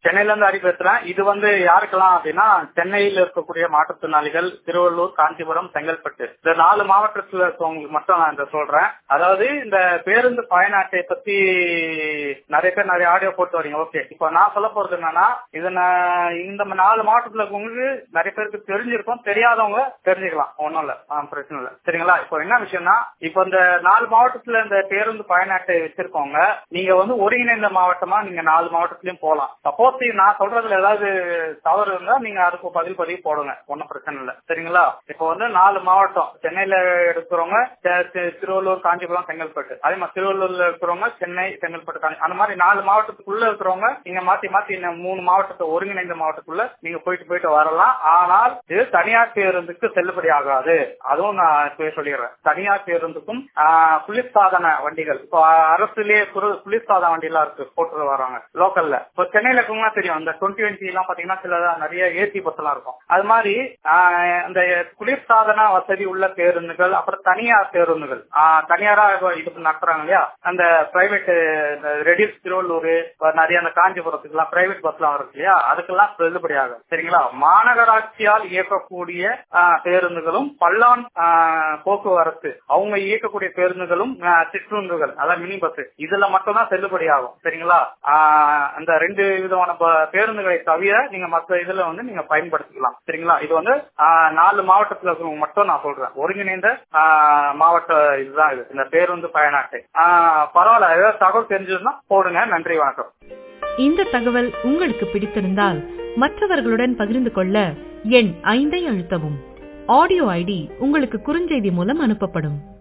சென்னையில இருந்து ஹரி பேசுறேன் இது வந்து யாருக்கெல்லாம் அப்படின்னா சென்னையில் இருக்கக்கூடிய மாற்றுத்திறனாளிகள் திருவள்ளூர் காஞ்சிபுரம் செங்கல்பட்டு இந்த நாலு மாவட்டத்துல இருக்கவங்களுக்கு மட்டும் நான் இந்த சொல்றேன் அதாவது இந்த பேருந்து பயண அட்டை பத்தி நிறைய பேர் நிறைய ஆடியோ போட்டு வரீங்க ஓகே இப்போ நான் சொல்ல போறது என்னன்னா இது நான் இந்த நாலு மாவட்டத்துல இருக்கவங்களுக்கு நிறைய பேருக்கு தெரிஞ்சிருக்கும் தெரியாதவங்க தெரிஞ்சுக்கலாம் ஒன்றும் இல்ல ஆ, பிரச்சனை இல்ல சரிங்களா இப்போ என்ன விஷயம்னா இப்போ இந்த நாலு மாவட்டத்துல இந்த பேருந்து பயண அட்டை வச்சிருக்கவங்க நீங்க வந்து ஒருங்கிணைந்த மாவட்டமா நீங்க நாலு மாவட்டத்திலயும் போகலாம் சப்போஸ் நான் சொல்றதுல ஏதாவது தவறு இருந்தா நீங்க அதுக்கு பதில் பதிவு போடுங்க ஒன்றும் பிரச்சனை இல்ல சரிங்களா இப்போ வந்து நாலு மாவட்டம் சென்னையில இருக்கிறவங்க தி- தி- திருவள்ளூர் காஞ்சிபுரம் செங்கல்பட்டு அதே மாதிரி திருவள்ளூர்ல இருக்கிறவங்க சென்னை செங்கல்பட்டு காஞ்சி அந்த மாதிரி நாலு மாவட்டத்துக்குள்ள இருக்கிறவங்க நீங்க மாத்தி மாத்தி இந்த மூணு மாவட்டத்தை ஒருங்கிணைந்த மாவட்டத்துக்குள்ள நீங்க போயிட்டு போயிட்டு வரலாம் ஆனால் இது தனியார் பேருந்துக்கு செல்லுபடி ஆகாது அதுவும் நான் இப்பவே சொல்லிடுறேன் தனியார் பேருந்துக்கும் ஆஹ், குளிர்சாதன வண்டிகள் இப்போ அரசுலயே குரு- குளிர்சாதன வண்டி எல்லாம் இருக்கு போட்டு வராங்க லோக்கல்ல இப்போ சென்னையில இருக்கவங்க தெரியும் இந்த டுவெண்ட்டி டுவெண்ட்டி எல்லாம் பாத்தீங்கன்னா சில நிறைய ஏசி பஸ் எல்லாம் இருக்கும் அது மாதிரி ஆஹ், இந்த குளிர்சாதன வசதி உள்ள பேருந்துகள் அப்புறம் தனியார் பேருந்துகள் ஆஹ், தனியாரா இப்போ இது நடத்துறாங்க இல்லையா அந்த பிரைவேட் ரெடியூஸ் திருவள்ளூர் இப்ப நிறைய அந்த காஞ்சிபுரத்துக்கு எல்லாம் பிரைவேட் பஸ் எல்லாம் இருக்கு இல்லையா அதுக்கெல்லாம் செல்லுபடி ஆகும் சரிங்களா மாநகராட்சியால் இயக்கக்கூடிய ஆஹ், பேருந்துகளும் பல்லான் ஆஹ், போக்குவரத்து அவங்க இயக்கக்கூடிய பேருந்துகளும் ஆஹ், சிற்றுந்துகள் அதாவது மினி பஸ் இதுல மட்டும் தான் செல்லுபடி ஆகும் சரிங்களா ஆஹ், அந்த ரெண்டு விதமான ப- பேருந்துகளை தவிர நீங்க மற்ற இதுல வந்து நீங்க பயன்படுத்திக்கலாம் சரிங்களா இது வந்து ஆஹ், நாலு மாவட்டத்துல இருக்கிறவங்க மட்டும் நான் சொல்றேன் ஒருங்கிணைந்த ஆஹ், மாவட்ட இதுதான் இது இந்த பேருந்து பயண அட்டை ஆஹ், பரவாயில்ல ஏதாவது தகவல் தெரிஞ்சதுன்னா போடுங்க நன்றி வணக்கம் இந்த தகவல் உங்களுக்கு பிடித்திருந்தால் மற்றவர்களுடன் பகிர்ந்து கொள்ள எண் ஐந்தை அழுத்தவும் ஆடியோ ஐடி உங்களுக்கு குறுஞ்செய்தி மூலம் அனுப்பப்படும்